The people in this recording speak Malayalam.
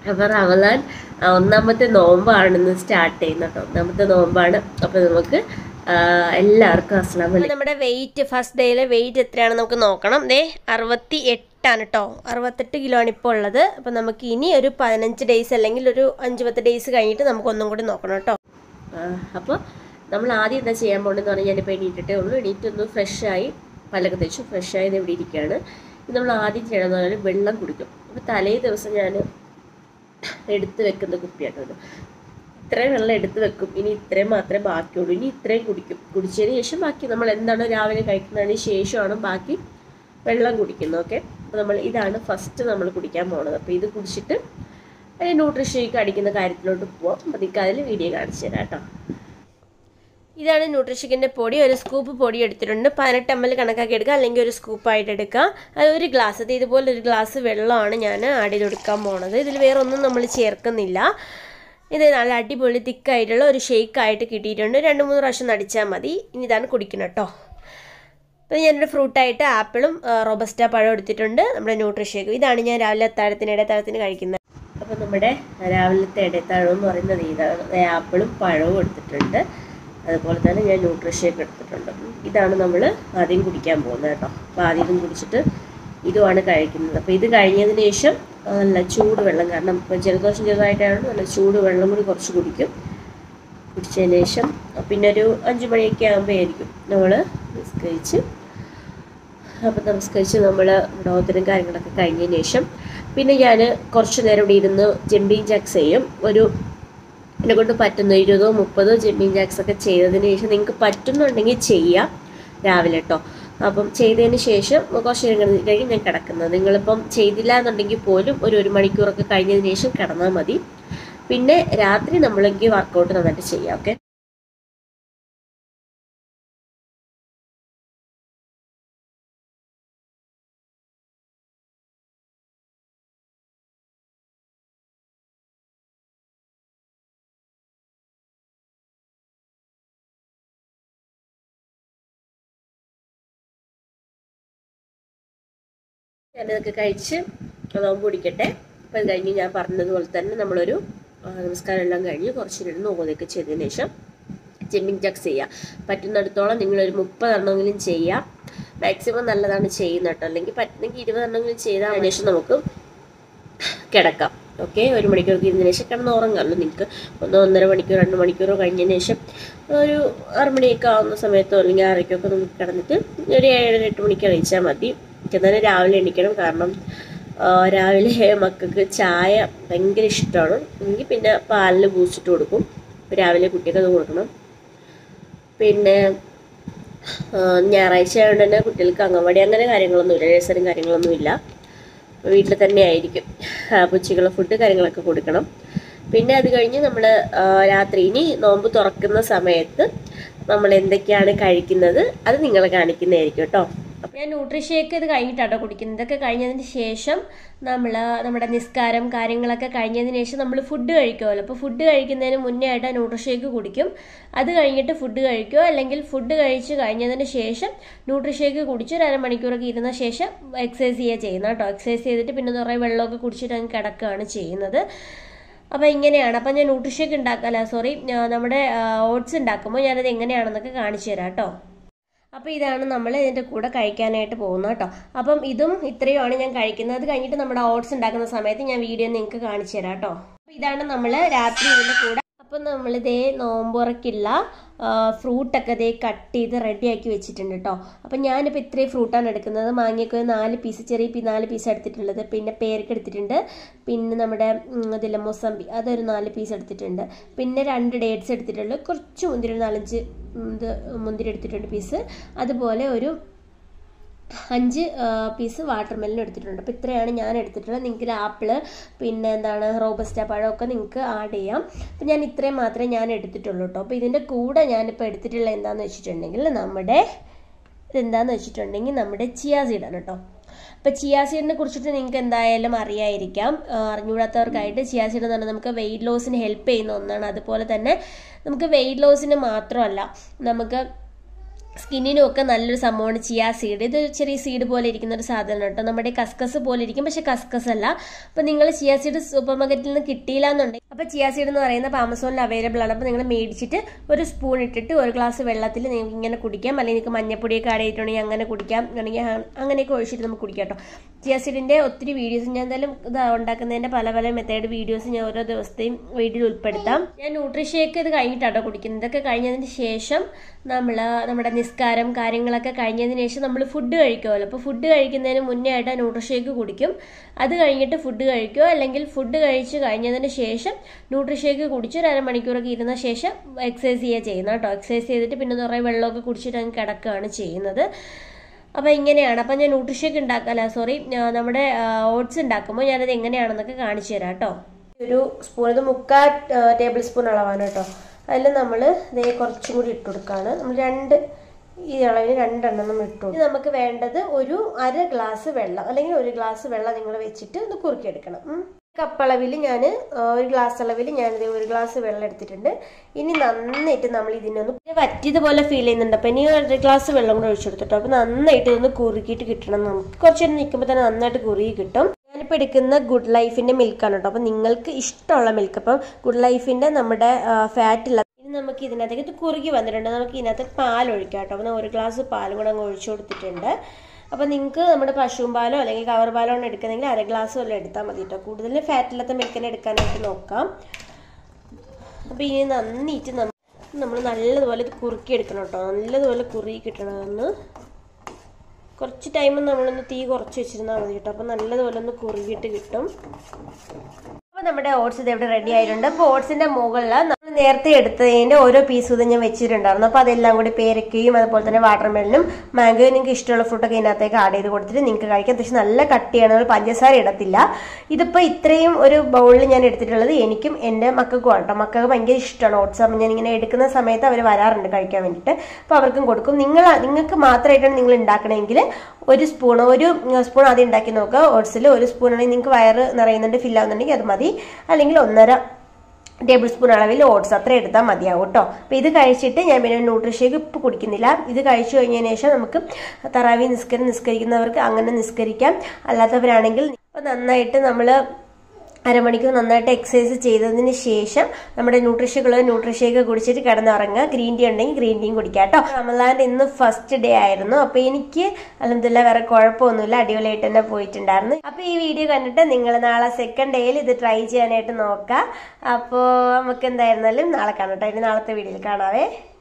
അപ്പോൾ റമദാൻ ആ, ഒന്നാമത്തെ നോമ്പാണ് ഇന്ന് സ്റ്റാർട്ട് ചെയ്യുന്നത് കേട്ടോ ഒന്നാമത്തെ നോമ്പാണ് അപ്പോൾ നമുക്ക് ആ, എല്ലാവർക്കും അസ്ലാം വലൈക്കും നമ്മുടെ വെയിറ്റ് ഫസ്റ്റ് ഡേയിലെ വെയിറ്റ് എത്രയാണെന്ന് നമുക്ക് നോക്കണം ദേ അറുപത്തി എട്ടാണ് കേട്ടോ അറുപത്തെട്ട് കിലോ ആണ് ഇപ്പോൾ ഉള്ളത് അപ്പോൾ നമുക്ക് ഇനി ഒരു പതിനഞ്ച് ഡേയ്സ് അല്ലെങ്കിൽ ഒരു അഞ്ച് പത്ത് ഡേയ്സ് കഴിഞ്ഞിട്ട് നമുക്ക് ഒന്നും കൂടി നോക്കണം കേട്ടോ അപ്പോൾ നമ്മൾ ആദ്യം എന്താ ചെയ്യാൻ പോകണമെന്ന് പറഞ്ഞാൽ ഞാനിപ്പോൾ എണീറ്റിട്ടേ ഉള്ളൂ എണീറ്റ് ഒന്ന് ഫ്രഷായി പല്ലൊക്കെ തേച്ചു ഫ്രഷായത് ഇവിടെ ഇരിക്കുകയാണ് ഇത് നമ്മൾ ആദ്യം ചെയ്യണമെന്ന് പറഞ്ഞാൽ വെള്ളം കുടിക്കും അപ്പോൾ തലേ ദിവസം ഞാൻ എടുത്ത് വെക്കുന്ന കുപ്പിയാട്ടോ ഇത് ഇത്രയും വെള്ളം എടുത്ത് വെക്കും ഇനി ഇത്രയും മാത്രമേ ബാക്കിയുള്ളൂ ഇനി ഇത്രയും കുടിക്കും കുടിച്ചതിന് ശേഷം ബാക്കി നമ്മൾ എന്താണോ രാവിലെ കഴിക്കുന്നതിന് ശേഷമാണ് ബാക്കി വെള്ളം കുടിക്കുന്നത് ഓക്കെ അപ്പോൾ നമ്മൾ ഇതാണ് ഫസ്റ്റ് നമ്മൾ കുടിക്കാൻ പോകുന്നത് അപ്പോൾ ഇത് കുടിച്ചിട്ട് ന്യൂട്രീഷയ്ക്ക് അടിക്കുന്ന കാര്യത്തിലോട്ട് പോവാം അപ്പോൾ നിങ്ങൾക്ക് അതിൽ വീഡിയോ കാണിച്ചു തരാം കേട്ടോ ഇതാണ് ന്യൂട്രിഷിക്കിൻ്റെ പൊടി ഒരു സ്കൂപ്പ് പൊടി എടുത്തിട്ടുണ്ട് പതിനെട്ട് എം എൽ കണക്കാക്കി എടുക്കുക അല്ലെങ്കിൽ ഒരു സ്കൂപ്പായിട്ട് എടുക്കുക അത് ഒരു ഗ്ലാസ് അത് ഇതുപോലെ ഒരു ഗ്ലാസ് വെള്ളമാണ് ഞാൻ ആഡ് ചെയ്ത് കൊടുക്കാൻ പോണത് ഇതിൽ വേറെ ഒന്നും നമ്മൾ ചേർക്കുന്നില്ല ഇത് നല്ല അടിപൊളി തിക്കായിട്ടുള്ള ഒരു ഷേക്ക് ആയിട്ട് കിട്ടിയിട്ടുണ്ട് രണ്ട് മൂന്ന് പ്രാവശ്യം നടിച്ചാൽ മതി ഇനി ഇതാണ് കുടിക്കണം കേട്ടോ അപ്പോൾ ഞാനൊരു ഫ്രൂട്ടായിട്ട് ആപ്പിളും റോബസ്റ്റ പഴം എടുത്തിട്ടുണ്ട് നമ്മുടെ ന്യൂട്രിഷേക്ക് ഇതാണ് ഞാൻ രാവിലെ അത്താഴത്തിന് ഇടത്താഴത്തിന് കഴിക്കുന്നത് അപ്പോൾ നമ്മുടെ രാവിലത്തെ ഇടത്താഴം എന്ന് പറയുന്നത് ഇതാണ് ദേ ആപ്പിളും പഴവും എടുത്തിട്ടുണ്ട് അതുപോലെ തന്നെ ഞാൻ ന്യൂട്രിഷേക്ക് എടുത്തിട്ടുണ്ട് ഇതാണ് നമ്മൾ ആദ്യം കുടിക്കാൻ പോകുന്നത് കേട്ടോ അപ്പോൾ ആദ്യം ഇതും കുടിച്ചിട്ട് ഇതുമാണ് കഴിക്കുന്നത് അപ്പോൾ ഇത് കഴിഞ്ഞതിന് ശേഷം നല്ല ചൂട് വെള്ളം കാരണം ഇപ്പോൾ ജലദോഷം ചെറുതായിട്ടാണ് നല്ല ചൂട് വെള്ളം കൂടി കുറച്ച് കുടിക്കും കുടിച്ചതിന് ശേഷം പിന്നെ ഒരു അഞ്ച് മണിയൊക്കെ ആകുമ്പോഴായിരിക്കും നമ്മൾ നിസ്കരിച്ച് അപ്പം നമസ്കരിച്ച് നമ്മൾ വിനോദനും കാര്യങ്ങളൊക്കെ കഴിഞ്ഞതിന് ശേഷം പിന്നെ ഞാൻ കുറച്ച് നേരം ഇവിടെ ഇരുന്ന് ജമ്പിങ് ജാക്സ് ചെയ്യും ഒരു എന്നെ കൊണ്ട് പറ്റുന്ന ഇരുപതോ മുപ്പതോ ജമ്പിങ് ജാക്സ് ഒക്കെ ചെയ്തതിന് ശേഷം നിങ്ങൾക്ക് പറ്റുന്നുണ്ടെങ്കിൽ ചെയ്യാം രാവിലെ കേട്ടോ അപ്പം ചെയ്തതിന് ശേഷം കുറച്ച് നേരം കിടന്ന് കഴിഞ്ഞ് ഞാൻ കിടക്കുന്നത് നിങ്ങളിപ്പം ചെയ്തില്ല എന്നുണ്ടെങ്കിൽ പോലും ഒരു ഒരു മണിക്കൂറൊക്കെ കഴിഞ്ഞതിന് ശേഷം കിടന്നാൽ മതി പിന്നെ രാത്രി നമ്മളെങ്കിൽ വർക്കൗട്ട് നന്നായിട്ട് ചെയ്യാം ഓക്കെ ഞാനിതൊക്കെ കഴിച്ച് നോമ്പ് പിടിക്കട്ടെ അപ്പോൾ അത് കഴിഞ്ഞ് ഞാൻ പറഞ്ഞതുപോലെ തന്നെ നമ്മളൊരു ആ, നമസ്കാരം എല്ലാം കഴിഞ്ഞ് കുറച്ച് നേരം നോമ്പൊക്കെ ചെയ്തതിന് ശേഷം ജമ്മിങ് ജക്സ് ചെയ്യുക പറ്റുന്നിടത്തോളം നിങ്ങളൊരു മുപ്പതെണ്ണമെങ്കിലും ചെയ്യുക മാക്സിമം നല്ലതാണ് ചെയ്യുന്നത് കേട്ടോ അല്ലെങ്കിൽ പറ്റുന്നെങ്കിൽ ഇരുപതെണ്ണമെങ്കിലും ചെയ്താൽ അതിന് ശേഷം നമുക്ക് കിടക്കാം ഓക്കെ ഒരു മണിക്കൂർക്ക് ഇരുന്നതിന് ശേഷം കിടന്ന് ഉറങ്ങാമല്ലോ നിങ്ങൾക്ക് ഒന്നോ ഒന്നര മണിക്കൂർ രണ്ട് മണിക്കൂറോ കഴിഞ്ഞതിന് ശേഷം ഒരു ആറ് മണിയൊക്കെ ആവുന്ന സമയത്തോ അല്ലെങ്കിൽ ആറരയ്ക്കൊക്കെ നമുക്ക് കിടന്നിട്ട് ഒരു ഏഴര എട്ട് മണിക്ക് കഴിച്ചാൽ മതി എനിക്ക് തന്നെ രാവിലെ എണീക്കണം കാരണം ആ, രാവിലെ മക്കൾക്ക് ചായ ഭയങ്കര ഇഷ്ടമാണ് എങ്കിൽ പിന്നെ പാലിൽ ബൂസ്റ്റിട്ട് കൊടുക്കും രാവിലെ കുട്ടിയൊക്കെ അത് കൊടുക്കണം പിന്നെ ആ, ഞായറാഴ്ച ആയതുകൊണ്ട് തന്നെ കുട്ടികൾക്ക് അംഗൻവാടി അങ്ങനെ കാര്യങ്ങളൊന്നുമില്ല നഴ്സറിയും കാര്യങ്ങളൊന്നുമില്ല വീട്ടിൽ തന്നെ ആയിരിക്കും ഉച്ചയ്ക്കുള്ള ഫുഡ് കാര്യങ്ങളൊക്കെ കൊടുക്കണം പിന്നെ അത് കഴിഞ്ഞ് നമ്മൾ രാത്രി ഇനി നോമ്പ് തുറക്കുന്ന സമയത്ത് നമ്മൾ എന്തൊക്കെയാണ് കഴിക്കുന്നത് അത് നിങ്ങൾ കാണിക്കുന്നതായിരിക്കും കേട്ടോ ഞാൻ ന്യൂട്രിഷേക്ക് ഇത് കഴിഞ്ഞിട്ടാട്ടോ കുടിക്കുന്നത് ഇതൊക്കെ കഴിഞ്ഞതിന് ശേഷം നമ്മൾ നമ്മുടെ നിസ്കാരം കാര്യങ്ങളൊക്കെ കഴിഞ്ഞതിന് ശേഷം നമ്മൾ ഫുഡ് കഴിക്കുമല്ലോ അപ്പോൾ ഫുഡ് കഴിക്കുന്നതിന് മുന്നേ ആയിട്ട് ന്യൂട്രിഷേക്ക് കുടിക്കും അത് കഴിഞ്ഞിട്ട് ഫുഡ് കഴിക്കുമോ അല്ലെങ്കിൽ ഫുഡ് കഴിച്ച് കഴിഞ്ഞതിന് ശേഷം ന്യൂട്രിഷേക്ക് കുടിച്ച് ഒരു അരമണിക്കൂറൊക്കെ ഇരുന്ന ശേഷം എക്സസൈസ് ചെയ്യുക ചെയ്യുന്നത് കേട്ടോ എക്സസൈസ് ചെയ്തിട്ട് പിന്നെ കുറേ വെള്ളമൊക്കെ കുടിച്ചിട്ട് അങ്ങ് കിടക്കുകയാണ് ചെയ്യുന്നത് അപ്പോൾ ഇങ്ങനെയാണ് അപ്പം ഞാൻ ന്യൂട്രിഷേക്ക് ഉണ്ടാക്കല്ല സോറി നമ്മുടെ ഓട്സ് ഉണ്ടാക്കുമ്പോൾ ഞാനത് എങ്ങനെയാണെന്നൊക്കെ കാണിച്ചു തരാം കേട്ടോ അപ്പോൾ ഇതാണ് നമ്മൾ ഇതിൻ്റെ കൂടെ കഴിക്കാനായിട്ട് പോകുന്നത് കേട്ടോ അപ്പം ഇതും ഇത്രയുമാണ് ഞാൻ കഴിക്കുന്നത് അത് കഴിഞ്ഞിട്ട് നമ്മുടെ ഓട്സ് ഉണ്ടാക്കുന്ന സമയത്ത് ഞാൻ വീഡിയോ നിങ്ങൾക്ക് കാണിച്ചു തരാം കേട്ടോ അപ്പോൾ ഇതാണ് നമ്മൾ രാത്രി ഇതിൻ്റെ കൂടെ അപ്പം നമ്മളിതേ നോമ്പുറക്കില്ല ഫ്രൂട്ടൊക്കെ ഇതേ കട്ട് ചെയ്ത് റെഡിയാക്കി വെച്ചിട്ടുണ്ട് കേട്ടോ അപ്പം ഞാനിപ്പോൾ ഇത്രയും ഫ്രൂട്ടാണ് എടുക്കുന്നത് മാങ്ങയൊക്കെ ഒരു നാല് പീസ് ചെറിയ പീ നാല് പീസ് എടുത്തിട്ടുള്ളത് പിന്നെ പേരക്ക എടുത്തിട്ടുണ്ട് പിന്നെ നമ്മുടെ ഉം, ഇതില്ല മൊസമ്പി അതൊരു നാല് പീസ് എടുത്തിട്ടുണ്ട് പിന്നെ രണ്ട് ഡേറ്റ്സ് എടുത്തിട്ടുള്ളൂ കുറച്ച് മുന്തിരി ഒരു നാലഞ്ച് ഉം, ഇത് മുന്തിരി എടുത്തിട്ടുണ്ട് പീസ് അതുപോലെ ഒരു അഞ്ച് പീസ് വാട്ടർ മെലൻ എടുത്തിട്ടുണ്ട് അപ്പോൾ ഇത്രയാണ് ഞാൻ എടുത്തിട്ടുള്ളത് നിങ്ങൾക്ക് ആപ്പിള് പിന്നെ എന്താണ് റോബസ്റ്റ പഴമൊക്കെ നിങ്ങൾക്ക് ആഡ് ചെയ്യാം അപ്പോൾ ഞാൻ ഇത്രയും മാത്രമേ ഞാൻ എടുത്തിട്ടുള്ളൂ കേട്ടോ അപ്പോൾ ഇതിൻ്റെ കൂടെ ഞാനിപ്പോൾ എടുത്തിട്ടുള്ള എന്താണെന്ന് വെച്ചിട്ടുണ്ടെങ്കിൽ നമ്മുടെ ഇതെന്താന്ന് വെച്ചിട്ടുണ്ടെങ്കിൽ നമ്മുടെ ചിയാ സീഡാണ് കേട്ടോ അപ്പോൾ ചിയാ സീഡിനെ കുറിച്ചിട്ട് നിങ്ങൾക്ക് എന്തായാലും അറിയായിരിക്കാം ആ, അറിഞ്ഞുകൂടാത്തവർക്കായിട്ട് ചിയാ സീഡ് എന്ന് പറഞ്ഞാൽ നമുക്ക് വെയിറ്റ് ലോസിന് ഹെൽപ്പ് ചെയ്യുന്ന ഒന്നാണ് അതുപോലെ തന്നെ നമുക്ക് വെയിറ്റ് ലോസിന് മാത്രമല്ല നമുക്ക് സ്കിന്നിനും ഒക്കെ നല്ലൊരു സംഭവമാണ് ചിയാ സീഡ് ഇത് ചെറിയ സീഡ് പോലെ ഇരിക്കുന്ന ഒരു സാധനം കേട്ടോ നമ്മുടെ കസ്കസ് പോലെ ഇരിക്കും പക്ഷെ കസ്കസ് അല്ല അപ്പൊ നിങ്ങൾ ചിയാ സീഡ് സൂപ്പർ മാർക്കറ്റിൽ നിന്ന് കിട്ടിയില്ല എന്നുണ്ടെങ്കിൽ അപ്പൊ ചിയാ സീഡ് എന്ന് പറയുന്നത് ഇപ്പൊ ആമസോണിൽ അവൈലബിൾ ആണ് അപ്പൊ നിങ്ങൾ മേടിച്ചിട്ട് ഒരു സ്പൂൺ ഇട്ടിട്ട് ഒരു ഗ്ലാസ് വെള്ളത്തിൽ നിങ്ങൾക്ക് ഇങ്ങനെ കുടിക്കാം അല്ലെങ്കിൽ നിങ്ങൾക്ക് മഞ്ഞപ്പൊടിയൊക്കെ ആഡ് ചെയ്തിട്ടുണ്ടെങ്കിൽ അങ്ങനെ കുടിക്കാം അല്ലെങ്കിൽ അങ്ങനെയൊക്കെ ഒഴിച്ചിട്ട് നമുക്ക് കുടിക്കാം കേട്ടോ ചിയാ സീഡിന്റെ ഒത്തിരി വീഡിയോസ് ഞാൻ എന്തായാലും ഇത് ഉണ്ടാക്കുന്നതിന്റെ പല പല മെത്തേഡ് വീഡിയോസ് ഞാൻ ഓരോ ദിവസത്തെയും വീഡിയോയിൽ ഉൾപ്പെടുത്താം ഞാൻ ന്യൂട്രിഷേക്ക് ഇത് കഴിഞ്ഞിട്ടാട്ടോ കുടിക്കുന്നത് ഇതൊക്കെ കഴിഞ്ഞതിന് ശേഷം നമ്മൾ നമ്മുടെ നിസ്കാരം കാര്യങ്ങളൊക്കെ കഴിഞ്ഞതിന് ശേഷം നമ്മൾ ഫുഡ് കഴിക്കുമല്ലോ അപ്പോൾ ഫുഡ് കഴിക്കുന്നതിന് മുന്നേ ആയിട്ട് ന്യൂട്രിഷേക്ക് കുടിക്കും അത് കഴിഞ്ഞിട്ട് ഫുഡ് കഴിക്കുമോ അല്ലെങ്കിൽ ഫുഡ് കഴിച്ച് കഴിഞ്ഞതിന് ശേഷം ന്യൂട്രിഷേക്ക് കുടിച്ച് ഒരു അരമണിക്കൂറൊക്കെ ഇരുന്ന ശേഷം എക്സസൈസ് ചെയ്യുക ചെയ്യുന്നത് കേട്ടോ എക്സസൈസ് ചെയ്തിട്ട് പിന്നെ കുറേ വെള്ളമൊക്കെ കുടിച്ചിട്ട് അങ്ങ് കിടക്കുകയാണ് ചെയ്യുന്നത് അപ്പോൾ ഇങ്ങനെയാണ് അപ്പം ഞാൻ ന്യൂട്രിഷേക്ക് ഉണ്ടാക്കല്ല സോറി നമ്മുടെ ഓട്സ് ഉണ്ടാക്കുമ്പോൾ ഞാനത് എങ്ങനെയാണെന്നൊക്കെ കാണിച്ചു തരാം കേട്ടോ ഒരു സ്പൂൺ ഇത് മുക്കാൽ ടേബിൾ സ്പൂൺ അളവാണ് കേട്ടോ അതിൽ നമ്മൾ ഇതേ കുറച്ചും കൂടി ഇട്ട് കൊടുക്കുകയാണ് നമ്മൾ രണ്ട് ഈ അളവിന് രണ്ടെണ്ണം നമ്മൾ ഇട്ടു ഇനി നമുക്ക് വേണ്ടത് ഒരു അര ഗ്ലാസ് വെള്ളം അല്ലെങ്കിൽ ഒരു ഗ്ലാസ് വെള്ളം നിങ്ങൾ വെച്ചിട്ട് ഇത് കുറുക്കിയെടുക്കണം ഉം. കപ്പളവിൽ ഞാൻ ഒരു ഗ്ലാസ് അളവിൽ ഞാനിത് ഒരു ഗ്ലാസ് വെള്ളം എടുത്തിട്ടുണ്ട് ഇനി നന്നായിട്ട് നമ്മൾ ഇതിനൊന്ന് ഇത് വറ്റിയതുപോലെ ഫീൽ ചെയ്യുന്നുണ്ട് അപ്പം ഇനി ഒരു ഗ്ലാസ് വെള്ളം കൂടെ ഒഴിച്ചെടുത്തിട്ടോ അപ്പം നന്നായിട്ട് ഇതൊന്ന് കുറുക്കിയിട്ട് കിട്ടണം നമുക്ക് കുറച്ച് നേരം നിൽക്കുമ്പോൾ തന്നെ നന്നായിട്ട് കുറുകി കിട്ടും ഞാനിപ്പോൾ എടുക്കുന്ന ഗുഡ് ലൈഫിൻ്റെ മിൽക്കാണ് കേട്ടോ അപ്പം നിങ്ങൾക്ക് ഇഷ്ടമുള്ള മിൽക്ക് അപ്പം ഗുഡ് ലൈഫിൻ്റെ നമ്മുടെ ഫാറ്റ് ഉള്ള ഇനി നമുക്ക് ഇതിനകത്തേക്ക് ഇത് കുറുകി വന്നിട്ടുണ്ട് നമുക്ക് ഇതിനകത്ത് പാൽ ഒഴിക്കാം കേട്ടോ അപ്പം ഒരു ഗ്ലാസ് പാലും കൂടെ അങ്ങ് ഒഴിച്ചു കൊടുത്തിട്ടുണ്ട് അപ്പം നിങ്ങൾക്ക് നമ്മുടെ പശുവും പാലോ അല്ലെങ്കിൽ കവർ പാലോ ആണ് എടുക്കുന്നതെങ്കിൽ അര ഗ്ലാസ് വല്ലതും എടുത്താൽ മതി കേട്ടോ കൂടുതൽ ഫാറ്റ് ഇല്ലാത്ത മിൽക്കിനെ എടുക്കാനായിട്ട് നോക്കാം അപ്പം ഇനി നന്നിട്ട് നമ്മൾ നമ്മൾ നല്ലതുപോലെ ഇത് കുറുക്കി എടുക്കണം കേട്ടോ നല്ലതുപോലെ കുറുകി കിട്ടണമെന്ന് കുറച്ച് ടൈം നമ്മളൊന്ന് തീ കുറച്ച് വെച്ചിരുന്നാൽ മതി കേട്ടോ അപ്പം നല്ലതുപോലെ ഒന്ന് കുറുകിയിട്ട് കിട്ടും അപ്പോൾ നമ്മുടെ ഓട്സ് ഇത് ഇവിടെ റെഡി ആയിട്ടുണ്ട് അപ്പോൾ ഓട്സിന്റെ മുകളിൽ നമ്മൾ നേരത്തെ എടുത്തതിന്റെ ഓരോ പീസ് ഇത് ഞാൻ വെച്ചിട്ടുണ്ടായിരുന്നു അപ്പോൾ അതെല്ലാം കൂടി പേരക്കയും അതുപോലെ തന്നെ വാട്ടർമെലനും മാംഗോയും നിങ്ങൾക്ക് ഇഷ്ടമുള്ള ഫ്രൂട്ടൊക്കെ ഇതിനകത്തേക്ക് ആഡ് ചെയ്ത് കൊടുത്തിട്ട് നിങ്ങൾക്ക് കഴിക്കാം അത്യാവശ്യം നല്ല കട്ടിയാണ് നമ്മൾ പഞ്ചസാര ഇടത്തില്ല ഇതിപ്പോൾ ഇത്രയും ഒരു ബൗളിൽ ഞാൻ എടുത്തിട്ടുള്ളത് എനിക്കും എൻ്റെ മക്കൾക്കും ആണ് കേട്ടോ മക്കൾക്ക് ഭയങ്കര ഇഷ്ടമാണ് ഓട്സ് അപ്പം ഞാൻ ഇങ്ങനെ എടുക്കുന്ന സമയത്ത് അവർ വരാറുണ്ട് കഴിക്കാൻ വേണ്ടിയിട്ട് അപ്പോൾ അവർക്കും കൊടുക്കും നിങ്ങൾ നിങ്ങൾക്ക് മാത്രമായിട്ടാണ് നിങ്ങൾ ഉണ്ടാക്കണമെങ്കിൽ ഒരു സ്പൂൺ ഒരു സ്പൂൺ ആദ്യം ഉണ്ടാക്കി നോക്കുക ഓട്സിൽ ഒരു സ്പൂൺ ആണെങ്കിൽ നിങ്ങൾക്ക് വയറ് നിറയുന്നുണ്ട് ഫിൽ ആവുന്നുണ്ടെങ്കിൽ അത് മതി അല്ലെങ്കിൽ ഒന്നര ടേബിൾ സ്പൂൺ അളവിൽ ഓട്സ് അത്ര എടുത്താൽ മതിയാവും കേട്ടോ അപ്പോൾ ഇത് കഴിച്ചിട്ട് ഞാൻ പിന്നെ ന്യൂട്രിഷേക്ക് ഇപ്പോൾ കുടിക്കുന്നില്ല ഇത് കഴിച്ചു കഴിഞ്ഞതിന് ശേഷം നമുക്ക് തറാവി നിസ്കരം നിസ്കരിക്കുന്നവർക്ക് അങ്ങനെ നിസ്കരിക്കാം അല്ലാത്തവരാണെങ്കിൽ അപ്പോൾ നന്നായിട്ട് നമ്മൾ അരമണിക്കൂർ നന്നായിട്ട് എക്സസൈസ് ചെയ്തതിന് ശേഷം നമ്മുടെ ന്യൂട്രിഷുകൾ ന്യൂട്രിഷയൊക്കെ കുടിച്ചിട്ട് കിടന്നുറങ്ങുക ഗ്രീൻ ടീ ഉണ്ടെങ്കിൽ ഗ്രീൻ ടീയും കുടിക്കുക കേട്ടോ റമലാൻ്റെ ഇന്ന് ഫസ്റ്റ് ഡേ ആയിരുന്നു അപ്പോൾ എനിക്ക് അലഹമില്ല വേറെ കുഴപ്പമൊന്നുമില്ല അടിപൊളിയായിട്ട് തന്നെ പോയിട്ടുണ്ടായിരുന്നു അപ്പോൾ ഈ വീഡിയോ കണ്ടിട്ട് നിങ്ങൾ നാളെ സെക്കൻഡ് ഡേയിൽ ഇത് ട്രൈ ചെയ്യാനായിട്ട് നോക്കുക അപ്പോൾ നമുക്ക് എന്തായിരുന്നാലും നാളെ കാണാം കേട്ടോ ഇനി നാളത്തെ വീഡിയോയിൽ കാണാവേ